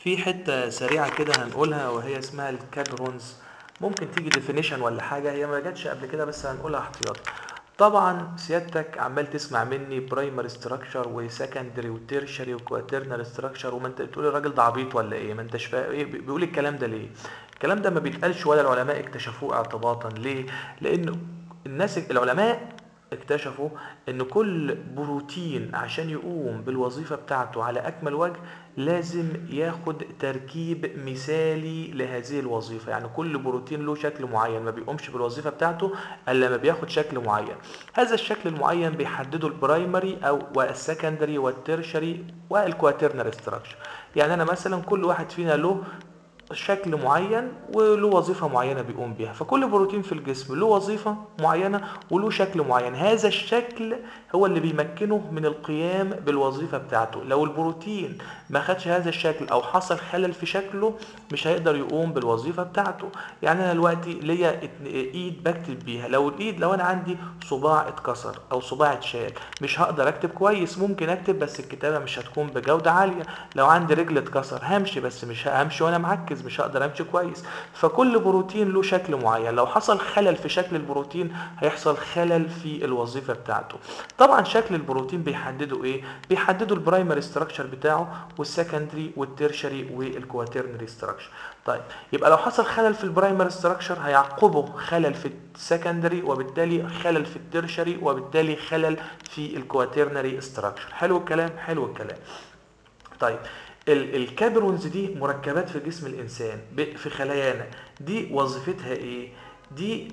في حتة سريعة كده هنقولها وهي اسمها الكادرونز ممكن تيجي ديفينيشن ولا حاجة هي ما جاتش قبل كده بس هنقولها احتياطي طبعا سيادتك عمال تسمع مني برايمري ستراكشر وسكندري وتيرشري وكواترنال ستراكشر وما انت تقول الراجل ده عبيط ولا ايه ما انتش فا... ايه بيقول الكلام ده ليه الكلام ده ما بيتقالش ولا العلماء اكتشفوه اعتباطا ليه لان الناس العلماء اكتشفوا ان كل بروتين عشان يقوم بالوظيفة بتاعته على اكمل وجه لازم ياخد تركيب مثالي لهذه الوظيفة يعني كل بروتين له شكل معين ما بيقومش بالوظيفة بتاعته الا لما بياخد شكل معين هذا الشكل المعين بيحدده البرايمري او والسكندري والترشري والكواترنال ستراكشر يعني انا مثلا كل واحد فينا له شكل معين وله وظيفة معينة بيقوم بيها فكل بروتين في الجسم له وظيفة معينة وله شكل معين هذا الشكل هو اللي بيمكنه من القيام بالوظيفة بتاعته لو البروتين ما خدش هذا الشكل او حصل خلل في شكله مش هيقدر يقوم بالوظيفة بتاعته يعني انا دلوقتي ليا ايد بكتب بيها لو الايد لو انا عندي صباع اتكسر او صباع اتشال مش هقدر اكتب كويس ممكن اكتب بس الكتابة مش هتكون بجودة عالية لو عندي رجل اتكسر همشي بس مش همشي وانا مركز مش هقدر امشي كويس فكل بروتين له شكل معين لو حصل خلل في شكل البروتين هيحصل خلل في الوظيفه بتاعته طبعا شكل البروتين بيحدده ايه بيحدده البرايمري ستراكشر بتاعه والسكندري والتيرشري والكواترنري ستراكشر طيب يبقى لو حصل خلل في البرايمري ستراكشر هيعقبه خلل في السكندري وبالتالي خلل في التيرشري وبالتالي خلل في الكواترنري ستراكشر حلو الكلام حلو الكلام طيب الكابرونز دي مركبات في جسم الانسان في خلايانا دي وظيفتها ايه دي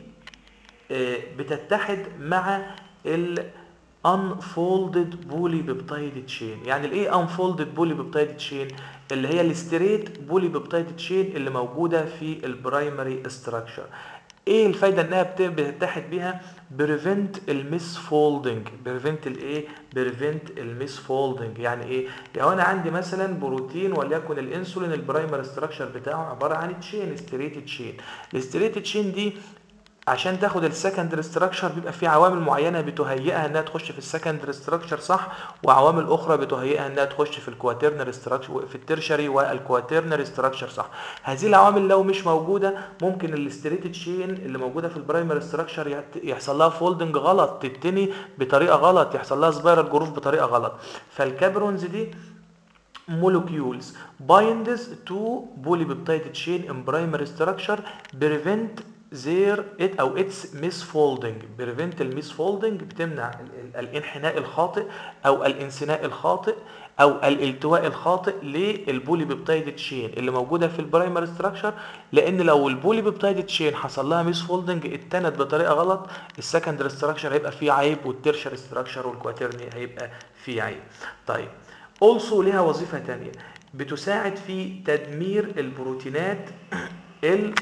بتتحد مع ال unfolded بولي بيبتايد تشين يعني الايه unfolded بولي بيبتايد تشين اللي هي الستريت بولي بيبتايد تشين اللي موجوده في البرايمري ستراكشر ايه الفايده انها بتتحد بيها بريفنت الميس فولدنج بريفنت الايه بريفنت الميس فولدنج يعني ايه لو انا عندي مثلا بروتين وليكن الانسولين البرايمر ستراكشر بتاعه عباره عن تشين ستريت تشين الستريت تشين دي عشان تاخد السكندري ستراكشر بيبقى في عوامل معينه بتهيئها انها تخش في السكندري ستراكشر صح وعوامل اخرى بتهيئها انها تخش في الكواترنري ستراكشر في الترشري والكواترنري ستراكشر صح هذه العوامل لو مش موجوده ممكن الاستريت تشين اللي موجوده في البرايمري ستراكشر يحصل لها فولدنج غلط تتني بطريقه غلط يحصل لها سبايرال جروف بطريقه غلط فالكابرونز دي molecules binds to polypeptide chain in primary structure prevent their it او its misfolding prevent الميسفولدنج بتمنع الانحناء الخاطئ او الانثناء الخاطئ او الالتواء الخاطئ للبولي بيبتايد تشين اللي موجوده في البرايمري ستراكشر لان لو البولي بيبتايد تشين حصل لها ميسفولدنج اتنت بطريقه غلط السكندري ستراكشر هيبقى فيه عيب والترشري ستراكشر والكواترني هيبقى فيه عيب طيب also ليها وظيفه ثانيه بتساعد في تدمير البروتينات ال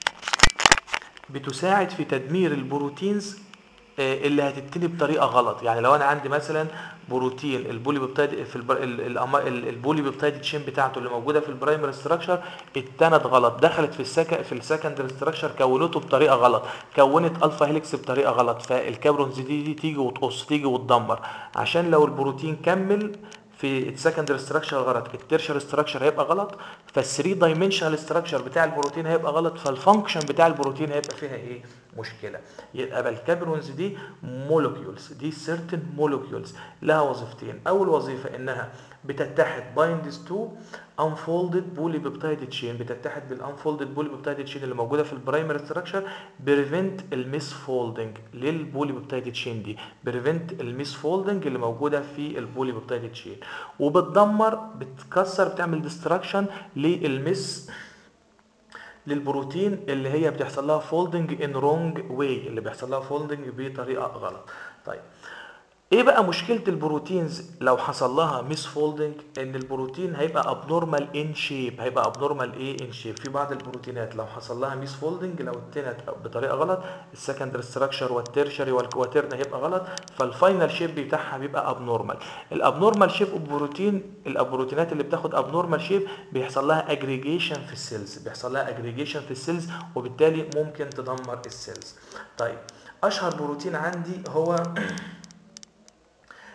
بتساعد في تدمير البروتينز اللي هتبتدي بطريقه غلط يعني لو انا عندي مثلا بروتين البولي بيبتايد في البولي بيبتايد تشين بتاعته اللي موجوده في البرايمري ستراكشر اتنت غلط دخلت في السك في السكندري ستراكشر كونته بطريقه غلط كونت الفا هيليكس بطريقه غلط فالكابرونز دي, دي تيجي وتقص تيجي وتدمر عشان لو البروتين كمل في السكندري ستراكشر غلط التيرشر ستراكشر هيبقى غلط فال3 دايمنشنال ستراكشر بتاع البروتين هيبقى غلط فالفانكشن بتاع البروتين هيبقى فيها ايه مشكله يبقى الكابرونز دي مولكيولز دي سيرتن مولكيولز لها وظيفتين اول وظيفه انها بتتحد بايندز تو unfolded polypeptide chain بتتحد بالunfolded polypeptide chain اللي موجوده في البرايمري ستراكشر بريفنت الميس فولدنج للبوليبيبتايد تشين دي بريفنت الميس فولدنج اللي موجوده في البوليبيبتايد تشين وبتدمر بتكسر بتعمل ديستراكشن للميس للبروتين اللي هي بتحصل لها فولدنج ان رونج واي اللي بيحصل لها فولدنج بطريقه غلط طيب ايه بقى مشكله البروتينز لو حصل لها ميس فولدنج ان البروتين هيبقى ابنورمال ان شيب هيبقى ابنورمال ايه ان شيب في بعض البروتينات لو حصل لها ميس فولدنج لو اتنت بطريقه غلط السكندري ستراكشر والتيرشري والكواترن هيبقى غلط فالفاينل شيب بتاعها بيبقى ابنورمال الابنورمال شيب البروتين البروتينات اللي بتاخد ابنورمال شيب بيحصل لها اجريجيشن في السيلز بيحصل لها اجريجيشن في السيلز وبالتالي ممكن تدمر السيلز طيب اشهر بروتين عندي هو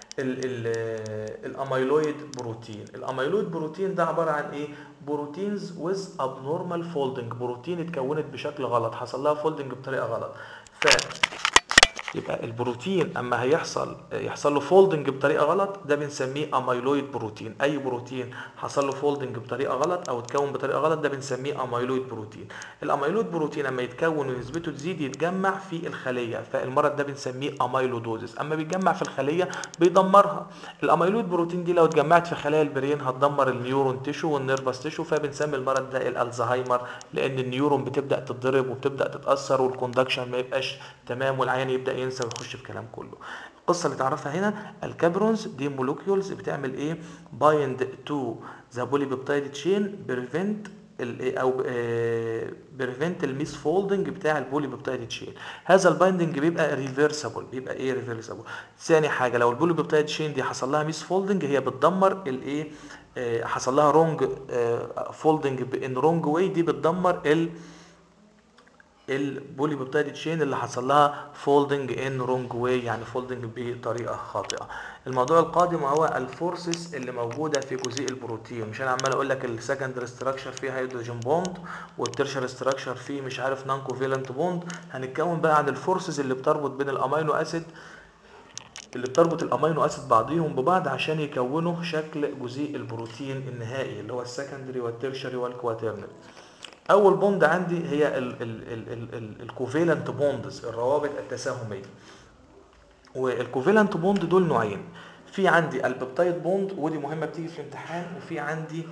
ال- ال- الاميلويد بروتين الاميلويد بروتين ده عباره عن ايه بروتينز ويز ابنورمال فولدنج بروتين اتكونت بشكل غلط حصل لها فولدنج بطريقه غلط ف يبقى البروتين اما هيحصل يحصل له فولدنج بطريقه غلط ده بنسميه اميلويد بروتين اي بروتين حصل له فولدنج بطريقه غلط او اتكون بطريقه غلط ده بنسميه اميلويد بروتين الاميلويد بروتين اما يتكون ونسبته تزيد يتجمع في الخليه فالمرض ده بنسميه اميلودوزس اما بيتجمع في الخليه بيدمرها الاميلويد بروتين دي لو اتجمعت في خلايا البرين هتدمر النيورون تيشو والنيرفس تيشو فبنسمي المرض ده الالزهايمر لان النيورون بتبدا تتضرب وبتبدا تتاثر والكوندكشن ما يبقاش تمام والعيان يبدا ينسى ويخش في كلام كله القصه اللي تعرفها هنا الكابرونز دي مولوكيولز بتعمل ايه بايند تو ذا بولي بيبتايد تشين بريفنت او بريفنت الميس فولدنج بتاع البولي بيبتايد تشين هذا البايندنج بيبقى ريفرسبل بيبقى ايه ريفرسبل ثاني حاجه لو البولي بيبتايد تشين دي حصل لها ميس فولدنج هي بتدمر الايه آه، حصل لها رونج فولدنج ان رونج واي دي بتدمر ال البولي بيبتايد تشين اللي حصل لها فولدنج ان رونج واي يعني فولدنج بطريقه خاطئه الموضوع القادم هو الفورسز اللي موجوده في جزيء البروتين مش انا عمال اقول لك السكندري ستراكشر فيه هيدروجين بوند والترشر ستراكشر فيه مش عارف نون كوفيلنت بوند هنتكون بقى عن الفورسز اللي بتربط بين الامينو اسيد اللي بتربط الامينو اسيد بعضيهم ببعض عشان يكونوا شكل جزيء البروتين النهائي اللي هو السكندري والترشري والكواترنال اول بوند عندي هي الكوفيلنت بوندز الروابط التساهميه والكوفيلنت بوند دول نوعين في عندي البيبتايد بوند ودي مهمه بتيجي في الامتحان وفي عندي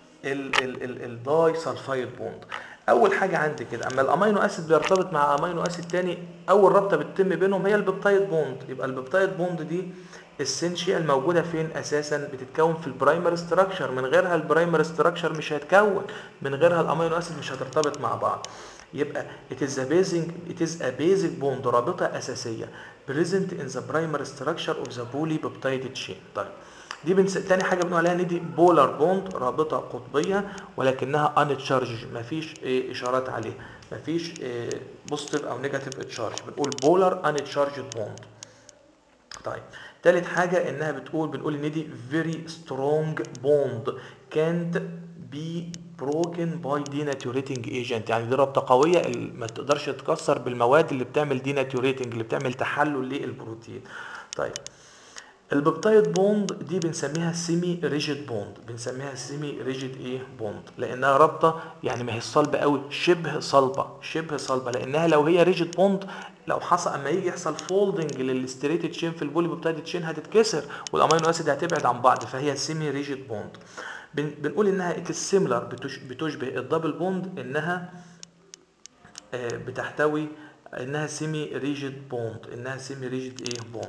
الداي سلفايد بوند اول حاجه عندي كده اما الامينو اسيد بيرتبط مع امينو اسيد تاني اول رابطه بتتم بينهم هي البيبتايد بوند يبقى البيبتايد بوند دي اسينشال موجوده فين اساسا بتتكون في البرايمر ستراكشر من غيرها البرايمر ستراكشر مش هيتكون من غيرها الامينو اسيد مش هترتبط مع بعض يبقى it is a basic it is a basic bond رابطه اساسيه present in the primary structure of the polypeptide chain طيب دي بنس... تاني حاجه بنقول عليها ان دي بولار بوند رابطه قطبيه ولكنها انتشارج مفيش إيه اشارات عليها مفيش بوزيتيف او نيجاتيف تشارج بنقول بولار انتشارجد بوند طيب تالت حاجة انها بتقول بنقول ان دي very strong bond can't be broken by denaturing agent يعني دي رابطة قوية ما تقدرش تتكسر بالمواد اللي بتعمل denaturing اللي بتعمل تحلل للبروتين طيب البيبتايد بوند دي بنسميها سيمي ريجيد بوند بنسميها سيمي ريجيد ايه بوند لانها رابطه يعني ما هي صلبه قوي شبه صلبه شبه صلبه لانها لو هي ريجيد بوند لو حصل اما يجي يحصل فولدنج للستريتد تشين في البولي بيبتايد تشين هتتكسر والامينو اسيد هتبعد عن بعض فهي سيمي ريجيد بوند بن بنقول انها سيميلر بتشبه الدبل بوند انها آه بتحتوي انها سيمي ريجيد بوند انها سيمي ريجيد ايه بوند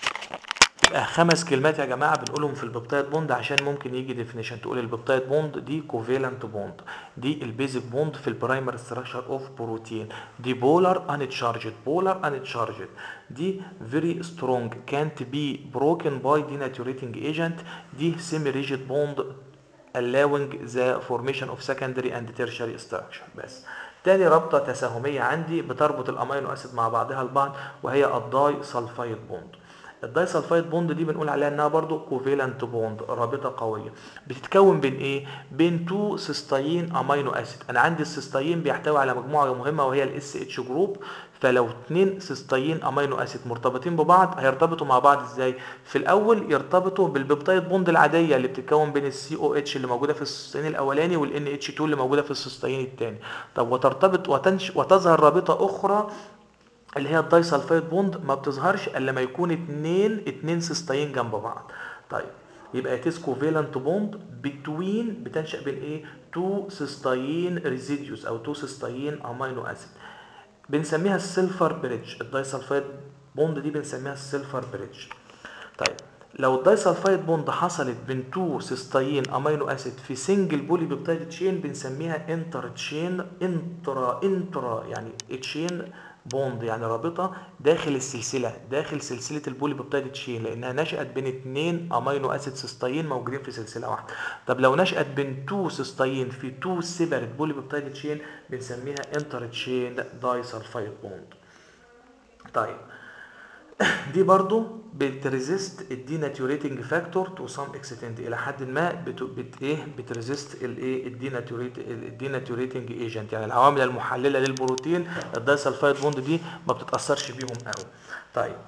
خمس كلمات يا جماعه بنقولهم في البيبتايد بوند عشان ممكن يجي ديفينيشن تقول البيبتايد بوند دي كوفيلنت بوند دي البيزك بوند في البرايمر ستراكشر اوف بروتين دي بولار انتشارجد بولار انتشارجد دي فيري سترونج كانت بي بروكن باي denaturing ايجنت دي سيمي ريجيد بوند allowing the formation of secondary and tertiary structure بس تاني رابطة تساهمية عندي بتربط الأمينو أسيد مع بعضها البعض وهي الداي سلفايد بوند الداي سلفايد بوند دي بنقول عليها انها برضو كوفيلنت بوند رابطه قويه بتتكون بين ايه بين تو سيستاين امينو اسيد انا عندي السيستاين بيحتوي على مجموعه مهمه وهي الاس اتش جروب فلو اتنين سيستاين امينو اسيد مرتبطين ببعض هيرتبطوا مع بعض ازاي في الاول يرتبطوا بالبيبتايد بوند العاديه اللي بتتكون بين السي او اتش اللي موجوده في السيستاين الاولاني والان اتش 2 اللي موجوده في السيستاين الثاني طب وترتبط وتنش وتظهر رابطه اخرى اللي هي الداي سلفايد بوند ما بتظهرش الا لما يكون اتنين اتنين سيستاين جنب بعض طيب يبقى تيس كوفيلنت بوند بتوين بتنشا بين ايه تو سيستاين ريزيديوز او تو سيستاين امينو اسيد بنسميها السيلفر بريدج الداي سلفايد بوند دي بنسميها السيلفر بريدج طيب لو الداي سلفايد بوند حصلت بين تو سيستاين امينو اسيد في سنجل بولي بيبتايد تشين بنسميها انتر تشين انترا انترا يعني تشين بوند يعني رابطه داخل السلسله داخل سلسله البولي بيبتايد تشين لانها نشات بين اثنين امينو اسيد سيستاين موجودين في سلسله واحده طب لو نشات بين تو سيستاين في تو سيبريت بولي بيبتايد تشين بنسميها انتر تشين داي سلفايد بوند طيب دي برضو بتريزيست الديناتوريتنج فاكتور تو سام اكستنت الى حد ما بت, بت ايه بتريزيست الايه الديناتوريتنج ايجنت يعني العوامل المحلله للبروتين الدايسلفايد بوند دي ما بتتاثرش بيهم قوي طيب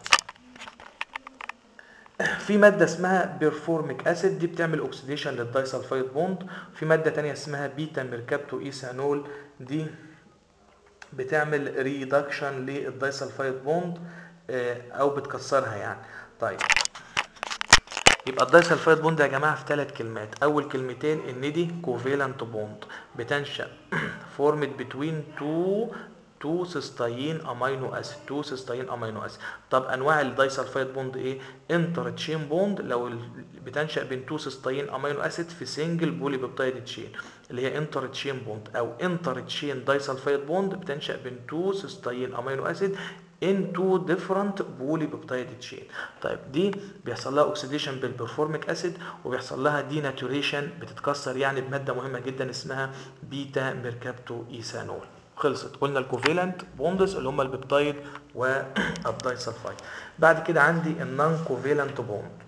في ماده اسمها بيرفورميك اسيد دي بتعمل اوكسيديشن للدايسلفايد بوند في ماده تانية اسمها بيتا ميركابتو ايثانول دي بتعمل ريدكشن للدايسلفايد بوند او بتكسرها يعني طيب يبقى الدايسلفايد بوند يا جماعه في ثلاث كلمات اول كلمتين ان دي كوفيلنت بوند بتنشا فورمد بتوين تو تو سيستاين امينو اسيد تو سيستاين امينو اسيد طب انواع الدايسلفايد بوند ايه انتر تشين بوند لو بتنشا بين تو سيستاين امينو اسيد في سنجل بولي بيبتايد تشين اللي هي انتر تشين بوند او انتر تشين دايسلفايد بوند بتنشا بين تو سيستاين امينو اسيد in two different polypeptide chain طيب دي بيحصل لها اوكسيديشن بالبرفورميك اسيد وبيحصل لها ديناتوريشن بتتكسر يعني بماده مهمه جدا اسمها بيتا ميركابتو ايثانول خلصت قلنا الكوفيلنت بوندز اللي هم البيبتايد والدايسلفايد بعد كده عندي النون كوفيلنت بوند